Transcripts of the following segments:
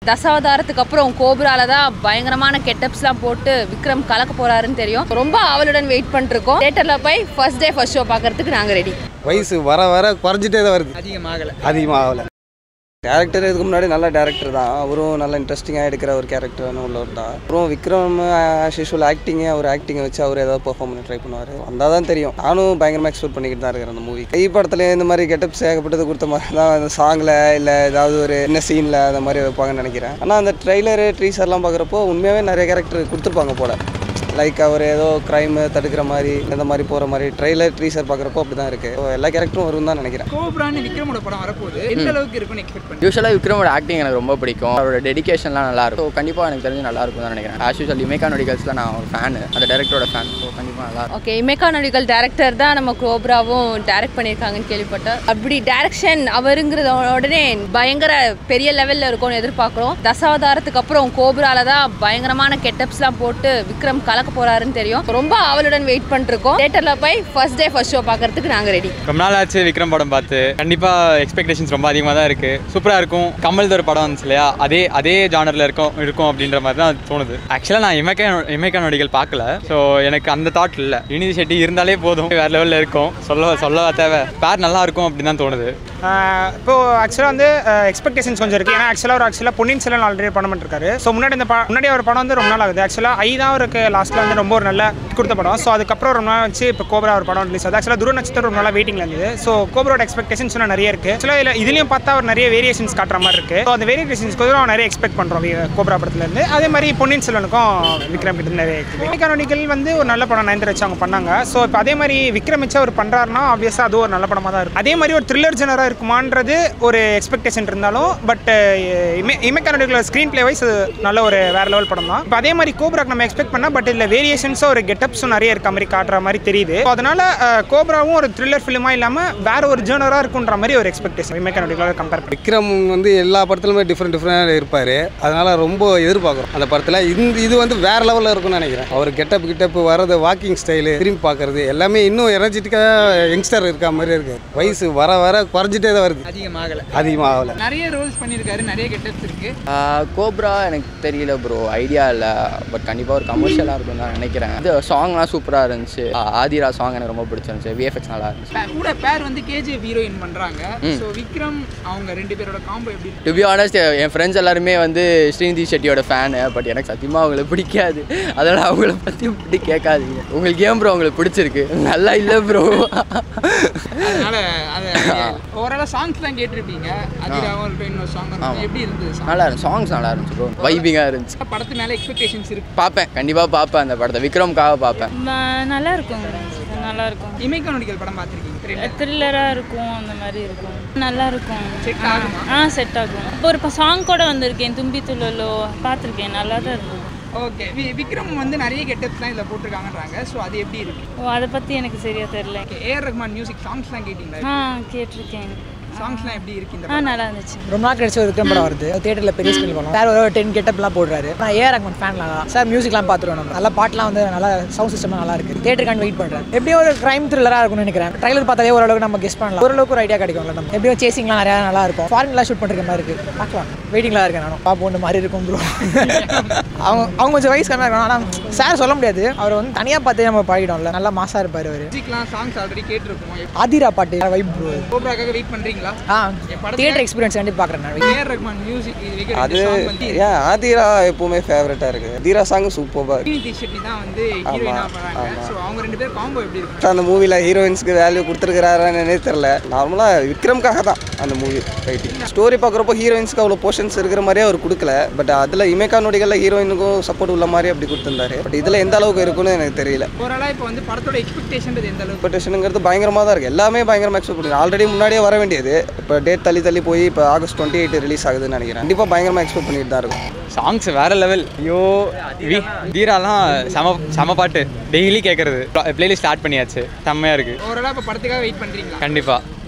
தசாவதாரத்துக்கு அப்புறம் கோபுரால தான் பயங்கரமான கெட்டப்ஸ்லாம் போட்டு விக்ரம் கலக்க போறாருன்னு தெரியும் ரொம்ப ஆவலுடன் வெயிட் பண்ணிருக்கோம் தேட்டர்ல போய் ஃபர்ஸ்ட் டே ஃபர்ஸ்ட் ஷோ பார்க்கறதுக்கு நாங்க ரெடி வயசு வர வர குறைஞ்சிட்டே தான் வருது அதிகமாகலை அதிகமாகல டேரக்டர் இதுக்கு முன்னாடி நல்ல டேரக்டர் தான் அவரும் நல்ல இன்ட்ரெஸ்டிங்காக எடுக்கிற ஒரு கேரக்டர்னு உள்ளவர் தான் அப்புறம் விக்ரம் ஆஸ் யூஷுவல் ஆக்டிங்கு அவர் ஆக்டிங்கை வச்சு அவர் ஏதாவது பெர்ஃபார்ம் பண்ணி ட்ரை பண்ணுவார் வந்தால் தான் தெரியும் நானும் பயங்கரமாக எக்ஸ்பெக்ட் பண்ணிக்கிட்டு தான் இருக்கிறேன் அந்த மூவி கை படத்துல இந்த மாதிரி கெட்டப்ஸ் ஏகப்பட்டது கொடுத்த மாதிரி தான் அந்த சாங்கில் இல்லை ஏதாவது ஒரு என்ன சீனில் அந்த மாதிரி வைப்பாங்கன்னு நினைக்கிறேன் ஆனால் அந்த ட்ரெய்லரு ட்ரீசர்லாம் பார்க்குறப்போ உண்மையாகவே நிறைய கேரக்டர் கொடுத்துருப்பாங்க போல லைக் அவர் ஏதோ க்ரைம் தடுக்கிற மாதிரி இந்த மாதிரி போகிற மாதிரி ட்ரெய்லர் ட்ரீசர் பார்க்குறப்போ அப்படி தான் இருக்குது எல்லா கேரக்டரும் வரும் தான் நினைக்கிறேன் கோபுரான்னு விக்ரமோட படம் வரப்போகுது எந்த அளவுக்கு இருக்கும்னு எக்ஸ்பெக்ட் பண்ணி யூஸ்வலாக விக்ரமோட ஆக்டிங் எனக்கு ரொம்ப பிடிக்கும் அவரோட டெடிகேஷன்லாம் நல்லா இருக்கும் ஸோ கண்டிப்பாக எனக்கு தெரிஞ்சு நல்லா இருக்கும் தான் நினைக்கிறேன் ஆஸ் யூஸ்வல் இமேகா நொடிகல்ஸில் நான் ஒரு ஃபேன் அந்த டேரக்டரோட ஃபேன் ஸோ கண்டிப்பாக நல்லா இருக்கும் ஓகே இமேகா நடிகள் டேரக்டர் தான் நம்ம கோப்ராவும் டைரக்ட் பண்ணியிருக்காங்கன்னு கேள்விப்பட்டேன் அப்படி டைரக்ஷன் அவருங்கிறத உடனே பயங்கர பெரிய லெவலில் இருக்கும்னு எதிர்பார்க்குறோம் தசாவதாரத்துக்கு அப்புறம் கோபுரால தான் பயங்கரமான கெட்டப்ஸ்லாம் போட்டு விக்ரம் கலக்க போறாருன்னு தெரியும் ரொம்ப ஆவலுடன் வெயிட் பண்ணிருக்கோம் தேட்டர்ல போய் ஃபர்ஸ்ட் டே ஃபர்ஸ்ட் ஷோ பார்க்கறதுக்கு நாங்க ரெடி ரொம்ப நாள் ஆச்சு விக்ரம் படம் பார்த்து கண்டிப்பாக எக்ஸ்பெக்டேஷன்ஸ் ரொம்ப அதிகமாக தான் இருக்குது சூப்பராக இருக்கும் கமல் ஒரு படம் வந்துச்சு இல்லையா அதே அதே ஜானரில் இருக்கும் இருக்கும் அப்படின்ற மாதிரி தான் தோணுது ஆக்சுவலாக நான் இமேக்கா இமேக்கா நொடிகள் பார்க்கல ஸோ எனக்கு அந்த தாட் இல்லை யூனிதி ஷெட்டி இருந்தாலே போதும் வேறு லெவலில் இருக்கும் சொல்ல சொல்ல தேவை பேர் நல்லா இருக்கும் அப்படின்னு தான் தோணுது இப்போ ஆக்சுவலாக வந்து எக்ஸ்பெக்டேஷன்ஸ் கொஞ்சம் இருக்குது ஏன்னா ஆக்சுவலாக ஒரு ஆக்சுவலாக பொன்னியின் செல்வன் ஆல்ரெடி படம் பண்ணிருக்காரு ஸோ முன்னாடி இந்த ப முன்னாடி ஒரு படம் வந்து ரொம்ப நாள் ஆகுது ஆக்சுவலாக ஐ தான் அவருக்கு லாஸ்ட்டில் வந்து ரொம்ப ஒரு நல்ல கொடுத்த படம் ஸோ அதுக்கப்புறம் ரொம்ப நாள் வச்சு இப்போ கோபரா ஒரு படம் ரிலீஸ் ஆகுது ஆக்சுவலாக துரு நட்சத்திரம் ரொம்ப நாளாக வெயிட்டிங்கில் இருந்தது ஸோ கோபரோட எக்ஸ்பெக்டேஷன்ஸ் இன்னும் நிறைய இருக்குது ஆக்சுவலாக இதில் இதுலேயும் பார்த்தா அவர் நிறைய வேரியேஷன்ஸ் காட்டுற மாதிரி இருக்குது ஸோ அந்த வேரியேஷன்ஸ் கூட நிறைய எக்ஸ்பெக்ட் பண்ணுறோம் கோபரா படத்துலேருந்து அதே மாதிரி பொன்னியின் செல்வனுக்கும் விக்ரம் கிட்ட நிறைய இருக்குது விக்ரமணிகள் வந்து ஒரு நல்ல படம் நயன்தர் வச்சு அவங்க பண்ணாங்க ஸோ இப்போ அதே மாதிரி விக்ரம் வச்சு அவர் பண்ணுறாருன்னா ஆப்வியஸாக அது ஒரு நல்ல படமாக தான் இருக்கும் அதே மாதிரி ஒரு த்ரில்லர் ஜெனராக இருக்குமான்றது ஒரு எக்ஸ்பெக்டேஷன் இருந்தாலும் பட் இமைக்கானோட ஸ்க்ரீன் பிளே வைஸ் நல்ல ஒரு வேற லெவல் படம் தான் இப்போ அதே மாதிரி கோப்ராக்கு நம்ம எக்ஸ்பெக்ட் பண்ணால் பட் இதில் வேரியேஷன்ஸும் ஒரு கெட்டப்ஸும் நிறைய இருக்க மாதிரி காட்டுற மாதிரி தெரியுது So அதனால அஹ், கோப்ராவும் ஒரு த்ரில்லர் ஃபிலிமாக இல்லாமல் வேற ஒரு ஜேனராக இருக்குன்ற மாதிரி ஒரு எக்ஸ்பெக்டேஷன் இமைக்கானோட கம்பேர் பண்ணி விக்ரம் வந்து எல்லா படத்துலையுமே டிஃப்ரெண்ட் டிஃப்ரெண்டாக இருப்பார் அதனால் ரொம்ப எதிர்பார்க்குறோம் அந்த படத்தில் இந்த இது வந்து வேறு லெவலில் இருக்கும்னு நினைக்கிறேன் அவர் கெட்டப் கிட்டப் வர்றது வாக்கிங் ஸ்டைலு திரும்பி பார்க்கறது எல்லாமே இன்னும் எனர்ஜெட்டிக்காக யங்ஸ்டர் இருக்க மாதிரி இருக்குது வயசு வர வர குறைஞ்சிட்டே தான் வருது அதிகமாகலை அதிகமாகல நிறைய ரோல்ஸ் பண்ணியிருக்காரு நிறைய கெட்டப்ஸ் இருக்கு கோப்ரா எனக்கு தெரியல ப்ரோ ஐடியா இல்லை பட் கண்டிப்பாக ஒரு கமர்ஷியலாக இருக்கும் தான் நினைக்கிறேன் இது சாங்லாம் சூப்பராக இருந்துச்சு ஆ- ஆதிரா சாங் எனக்கு ரொம்ப பிடிச்சிருந்துச்சு விஎஃப்எக்ஸ் நல்லா இருந்துச்சு பே- கூட பேர் வந்து கேஜிஎஃப் ஹீரோயின் பண்றாங்க ஸோ விக்ரம் அவங்க ரெண்டு பேரோட காம்போ எப்படி இருக்கு? டு பி ஆனஸ்ட் என் ஃப்ரெண்ட்ஸ் எல்லாருமே வந்து ஸ்ரீநிதி ஷெட்டியோட ஃபேனு பட் எனக்கு சத்தியமாக அவங்கள பிடிக்காது அதனால் அவங்கள பற்றி பற்றி கேட்காதீங்க உங்களுக்கு ஏன் ப்ரோ அவங்களுக்கு பிடிச்சிருக்கு நல்லா இல்லை ப்ரோ அதனால அது ஓவராலாக சாங்ஸ்லாம் கேட்டிருப்பீங்க அதிராவும் இருக்கட்டும் இன்னொரு சாங் எப்படி இருந்தது song? நல்லா இருந்துச்சு சாங்ஸ் நல்லா இருந்துச்சு ப்ரோ வைபிங்காக இருந்துச்சு படத்து மேல எக்ஸ்பெக்டேஷன்ஸ் இருக்கு பார்ப்பேன் கண்டிப்பாக பார்ப்பேன் அந்த படத்தை விக்ரம்காக பார்ப்பேன் நல்லா இருக்கும் நல்லா இருக்கும் இமைக்கா நொடிகள் படம் பார்த்துருக்கீங்க தெரியல த்ரில்லராக இருக்கும் அந்த மாதிரி இருக்கும் நல்லா இருக்கும் Set ஆகுமா? ஆ செட் ஆகும் இப்போ ஒரு சாங் கூட வந்திருக்கேன் தும்பி துள்ளலோ பார்த்துருக்கேன் நல்லா தான் இருக்கும் ஓகே விக்ரம் வந்து நிறைய கெட்டப்ஸ்லாம் இதில் போட்டிருக்காங்கன்றாங்க ஸோ அது எப்படி இருக்கு ஓ அதை பற்றி எனக்கு சரியா தெரியல ஓகே ஏஆர் ரஹ்மான் மியூசிக் சாங்ஸ்லாம் கேட்டிங்களா ஆ கேட்டிருக்கேன் சாங்ஸ்லாம் எப்படி இருக்கு இந்த ஆ நல்லா இருந்துச்சு ரொம்ப நாள் கழிச்சு ஒரு விக்ரம் படம் வருது தேட்டரில் பெரிய ஸ்கிரீன் பண்ணோம் சார் ஒரு டென் கெட்டப்லாம் போடுறாரு நான் ஏஆர் ரஹ்மான் ஃபேன்லாம் தான் சார் மியூசிக்லாம் பார்த்துருவோம் நம்ம நல்லா பாட்டுலாம் வந்து நல்லா சவுண்ட் சிஸ்டம்லாம் நல்லா இருக்கு தேட்டருக்கான வெயிட் பண்ணுறேன் எப்படியும் ஒரு கிரைம் த்ரில்லராக இருக்கும்னு நினைக்கிறேன் ட்ரைலர் பார்த்தாலே ஓரளவுக்கு நம்ம கெஸ் பண்ணலாம் ஓரளவுக்கு ஒரு ஐடியா கிடைக்கும்ல நம்ம எப்படியும் சேசிங்லாம் நிறையா நல்லா இருக்கும் ஃபாரின்லாம் ஷூட் பண்ணுற மாதிரி இருக்கு பார்க்கலாம் வெயிட்டிங்லாம் இருக்கேன் நானும் பாப்போம் இந்த மாதிரி இருக்கும் ப்ரோ அவங்க அவங்க கொஞ்சம் வயசு கம்மியாக இருக்கணும் ஆனால் சார் சொல்ல முடியாது அவர் வந்து தனியாக பார்த்து நம்ம பழகிட்டோம்ல நல்லா மாசாக இருப்பார் அவர் மியூசிக்லாம் சாங்ஸ் ஆல்ரெடி கேட்டிருக்கோம் ஆதிரா பாட்டு வைப் ப்ரோ கோப்ராக்காக வெயிட் பண்றீங்களா ஆ என் படத்துல தியேட்டர் எக்ஸ்பீரியன்ஸ் கண்டிப்பாக பார்க்குறேன் நான் ஏஆர் ரஹ்மான் மியூசிக் அது சாங் வந்து ஏன் ஆதிரா எப்பவுமே ஃபேவரட்டாக இருக்குது தீரா சாங் சூப்பராக இருக்கு யூனிதி ஷெட்டி தான் வந்து ஹீரோயினாக பண்ணாங்க ஸோ அவங்க ரெண்டு பேர் காம்போ எப்படி இருக்கு அந்த மூவியில் ஹீரோயின்ஸ்க்கு வேல்யூ கொடுத்துருக்கிறாரான்னு தெரில நார்மலாக விக்ரம்காக தான் அந்த மூவி ரைட்டிங் ஸ்டோரி பார்க்குறப்போ ஹீரோயின்ஸ்க்கு அவ்வளோ போர்ஷன்ஸ் இருக்கிற மாதிரியே அவர் கொடுக்கல பட் அதில் இமேகா நொடிகளில் ஹீரோயினுக்கும் சப்போர்ட் உள்ள மாதிரி அப்படி கொடுத்துருந்தாரு பட் இதில் எந்த அளவுக்கு இருக்குன்னு எனக்கு தெரியல ஓவராலாக இப்போ வந்து படத்தோட எக்ஸ்பெக்டேஷன்றது எந்த அளவுக்கு எக்ஸ்பெக்டேஷனுங்கிறது பயங்கரமாக தான் இருக்குது எல்லாமே பயங்கரமாக எக்ஸ்பெக்ட் பண்ணுங்க ஆல்ரெடி முன்னாடியே வர வேண்டியது இப்போ டேட் தள்ளி தள்ளி போய் இப்போ ஆகஸ்ட் டுவெண்ட்டி எயிட் ரிலீஸ் ஆகுதுன்னு நினைக்கிறேன் கண்டிப்பாக பயங்கரமாக எக்ஸ்பெக்ட் பண்ணிட்டு தான் இருக்கும் சாங்ஸ் வேற லெவல் ஐயோ வி வீராலாம் செம செம பாட்டு டெய்லி கேட்குறது பிளேலிஸ்ட் ஸ்டார்ட் பண்ணியாச்சு செம்மையாக இருக்குது ஓவராலாக இப்போ படத்துக்காக வெயிட் பண்ணுறீங்களா கண்டிப்பாக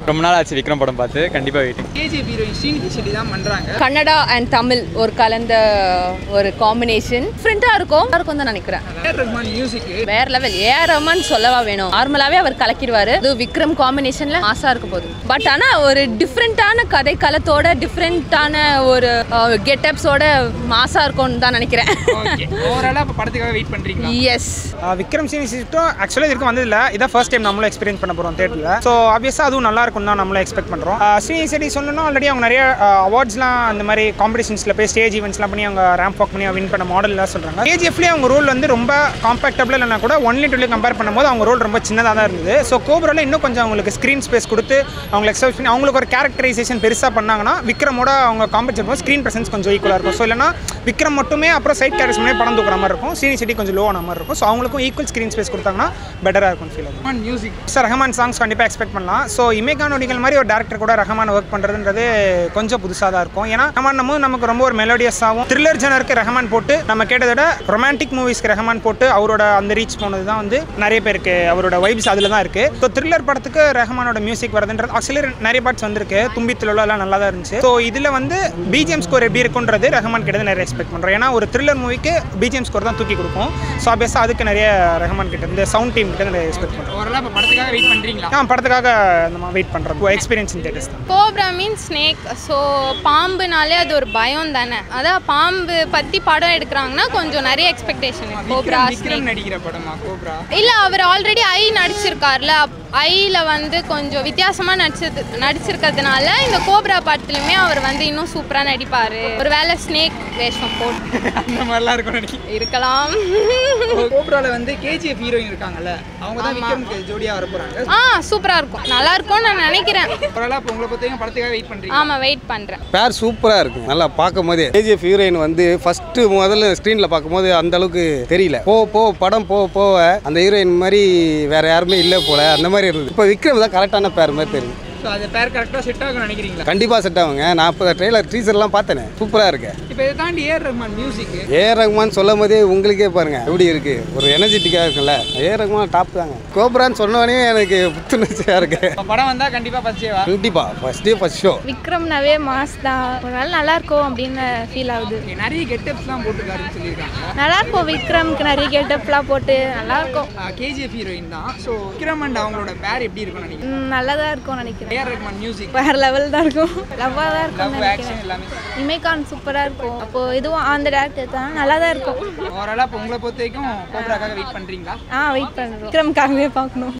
ரொம்ப நாள் ஆச்சு விக்ரம் படம் பார்த்து கண்டிப்பாக waiting KGF heroine Srinidhi Shetty தான் பண்றாங்க கன்னடா அண்ட் தமிழ் ஒரு கலந்த ஒரு காம்பினேஷன் டிஃப்ரெண்ட்டாக இருக்கும் நல்லா இருக்கும் தான் நினைக்கிறேன் ஏஆர் ரஹ்மான் மியூசிக் வேற லெவல் ஏஆர் ரஹ்மான் சொல்லவா வேணும் நார்மலாவே அவர் கலக்கிடுவாரு இது விக்ரம் காம்பினேஷன்ல மாசா இருக்க போகுது பட் ஆனா ஒரு டிஃப்ரெண்டான கதை களத்தோட டிஃப்ரெண்டான ஒரு கெட்டப்ஸோட மாசா இருக்கும்னு தான் நினைக்கிறேன் ஓகே ஓவராலா இப்போ படத்துக்காக வெயிட் பண்றீங்களா எஸ் ஆஹ் விக்ரம் சீனி சிஸ்டம் ஆக்சுவலாக இதுக்கு வந்ததில்ல இதான் ஃபர்ஸ்ட் டைம் நம்மளும் எக்ஸ்பீரியன்ஸ் பண்ண போகிறோம் தேட்டரில் ஸோ ஆப்வியஸாக அதுவும் நல்லா இருக்கும் தான் நம்மளும் எக்ஸ்பெக்ட் பண்ணுறோம் ஸ்ரீ செடி சொல்லணும்னா ஆல்ரெடி அவங்க நிறைய அவார்ட்ஸ்லாம் அந்த மாதிரி காம்படிஷன்ஸில் போய் ஸ்டேஜ் ஈவெண்ட்ஸ்லாம் பண்ணி அவங்க ரேம்ப் வாக் பண்ணி வின் பண்ண மாடல்லாம் சொல்கிறாங்க கேஜிஎஃப்லேயே அவங்க ரோல் வந்து ரொம்ப காம்பேக்டபிள் இல்லைனா கூட ஒன்லி டூலி கம்பேர் பண்ணும்போது அவங்க ரோல் ரொம்ப சின்னதாக தான் இருந்தது ஸோ கோபுரில் இன்னும் கொஞ்சம் அவங்களுக்கு ஸ்க்ரீன் ஸ்பேஸ் கொடுத்து அவங்களை எக்ஸப்ட் பண்ணி அவங்களுக்கு ஒரு கேரக்டரைசேஷன் பெருசாக பண்ணாங்கன்னா விக்ரமோட அவங்க காம்பேட் பண்ணும்போது ஸ்க்ரீன் ப்ரெசன்ஸ் கொஞ்சம் ஈக்குவலாக இருக்கும் ஸோ இல்லைனா விக்ரம் மட்டுமே அப்புறம் சைட் கேரக்டர்ஸ் மட்டுமே படம் தூக்குற மாதிரி இருக்கும் சீனி செடி கொஞ்சம் லோவான மாதிரி இருக்கும் ஸோ அவங்களுக்கும் ஈக்குவல் ஸ்க்ரீன் ஸ்பேஸ் கொடுத்தாங்கன்னா பெட்டராக இருக்கும் ஃபீல் ஆகும் Rahman music sir Rahman songs கண்டிப்பாக எக்ஸ்பெக்ட் பண்ணலாம் ஸோ இமேகா நொடிகள் மாதிரி ஒரு டேரக்டர் கூட ரஹ்மான் ஒர்க் பண்ணுறதுன்றது கொஞ்சம் புதுசாக தான் இருக்கும் ஏன்னா ரஹ்மான் நம்ம நமக்கு ரொம்ப ஒரு மெலோடியஸாகவும் த்ரில்லர் ஜனருக்கு ரஹ்மான் போட்டு நம்ம கேட்டதை விட ரொமான்டிக் மூவிஸ்க்கு ரஹ்மான் போட்டு அவரோட அந்த ரீச் போனது தான் வந்து நிறைய பேருக்கு அவரோட வைப்ஸ் அதில் தான் இருக்குது ஸோ த்ரில்லர் படத்துக்கு ரஹ்மானோட மியூசிக் வருதுன்றது ஆக்சுவலி நிறைய பார்ட்ஸ் வந்திருக்கு தும்பி தில்லோ எல்லாம் நல்லா தான் இருந்துச்சு ஸோ இதில் வந்து பிஜிஎம் ஸ்கோர் எப்படி இருக்குன்றது ரஹ்மான் கிட்ட நிறைய எக்ஸ்பெக்ட் பண்ணுறோம் ஏன்னா ஒரு த்ரில்லர் மூவிக்கு பிஜிஎம் ஸ்கோர் தான் தூக்கி கொடுக்கும் ஸோ ஆப்வியஸாக அதுக்கு நிறைய ரஹ்மான் கிட்ட இருந்து சவுண்ட் டீம் கிட்ட நிறைய எக்ஸ்பெக்ட் பண்ணுறோம் ஓவராலா இப்போ படத்துக்காக வெயிட் பண்றீங்களா நான் படத்துக்காக நம்ம வெயிட் பண்ணுறோம் எக்ஸ்பீரியன்ஸ் இன் தேட்டர்ஸ் தான் கோப்ரா மீன் ஸ்னேக் ஸோ பாம்புனாலே அது ஒரு பயம் தானே அதான் பாம்பு பற்றி படம் எடுக்கிறாங்கன்னா கொஞ்சம் நிறைய எக்ஸ்பெக்டேஷன் கோப்ரா விக்ரம் விக்ரம் நடிக்கிற படமா கோப்ரா இல்லை அவர் ஆல்ரெடி ஐ நடிச்சிருக்கார்ல ஐயில் வந்து கொஞ்சம் வித்தியாசமாக நடிச்சது நடிச்சிருக்கிறதுனால இந்த கோப்ரா படத்துலையுமே அவர் வந்து இன்னும் சூப்பராக நடிப்பார் ஒரு வேளை ஸ்னேக் வேஷம் போட்டு அந்த மாதிரிலாம் இருக்கும் நினைக்கிறேன் இருக்கலாம் கோப்ரால வந்து கேஜிஎஃப் ஹீரோயின் இருக்காங்கல்ல அவங்க தான் விக்ரம்க்கு ஜோடியா வர போறாங்க ஆ சூப்பராக இருக்கும் நல்லா இருக்கும்னு நான் நினைக்கிறேன் ஓவராலா இப்போ உங்களை பொறுத்தவரைக்கும் படத்துக்காக வெயிட் பண்றீங்க ஆமாம் வெயிட் பண்ணுறேன் பேர் சூப்பராக இருக்கும் நல்லா பார்க்கும் போதே கேஜிஎஃப் ஹீரோயின் வந்து ஃபர்ஸ்ட் முதல்ல ஸ்க்ரீனில் பார்க்கும்போது அந்த அளவுக்கு தெரியல போ போ படம் போக போக அந்த ஹீரோயின் மாதிரி வேற யாருமே இல்லை போல அந்த மாதிரி இருந்தது இப்போ விக்ரம் தான் கரெக்டான பேர் மாதிரி தெரியுது ஸோ அது பேர் கரெக்டாக செட் ஆகும் நினைக்கிறீங்களா கண்டிப்பாக செட் ஆகுங்க நான் இப்போ ட்ரெய்லர் டீசர்லாம் பார்த்தேனே சூப்பராக இருக்கு இப்போ இதை தாண்டி AR Rahman music A Rahman சொல்லும் போதே உங்களுக்கே பாருங்க எப்படி இருக்கு ஒரு எனர்ஜெட்டிக்காக இருக்குல்ல ஏ ரகுமான் டாப் தாங்க கோபுரான்னு சொன்னவனே எனக்கு புத்துணர்ச்சியாக இருக்கு படம் வந்தா கண்டிப்பா பச்சேவா கண்டிப்பாக ஃபர்ஸ்ட் டே ஃபர்ஸ்ட் ஷோ விக்ரம்னாவே மாஸ் தான் ஒரு வேளை நல்லா இருக்கும் அப்படின்னு ஃபீல் ஆகுது நிறைய கெட்டப்ஸ்லாம் போட்டுருக்காருன்னு சொல்லியிருக்காங்க நல்லா இருக்கும் விக்ரம்க்கு நிறைய கெட்டப்லாம் போட்டு நல்லா இருக்கும் கேஜிஎஃப் ஹீரோயின் தான் ஸோ விக்ரம் அண்ட் அவங்களோட பேர் எப்படி இருக்கும்னு நினைக்கிறேன் நல்லா தான் இருக்கும் நினைக்கிறேன் ஏஆர் ரஹ்மான் மியூசிக் வேற லெவல் தான் இருக்கும் லவ்வாக தான் இருக்கும் லவ் ஆக்ஷன் எல்லாமே இமைகான் சூப்பராக இருக்கும் அப்போ இதுவும் அந்த டேரக்டர் தான் நல்லா தான் இருக்கும் ஓவராலாக இப்போ உங்களை பொறுத்த வரைக்கும் கோப்ராக்காக வெயிட் பண்ணுறீங்களா ஆ வெயிட் பண்ணுறோம் விக்ரம்காகவே பார்க்கணும்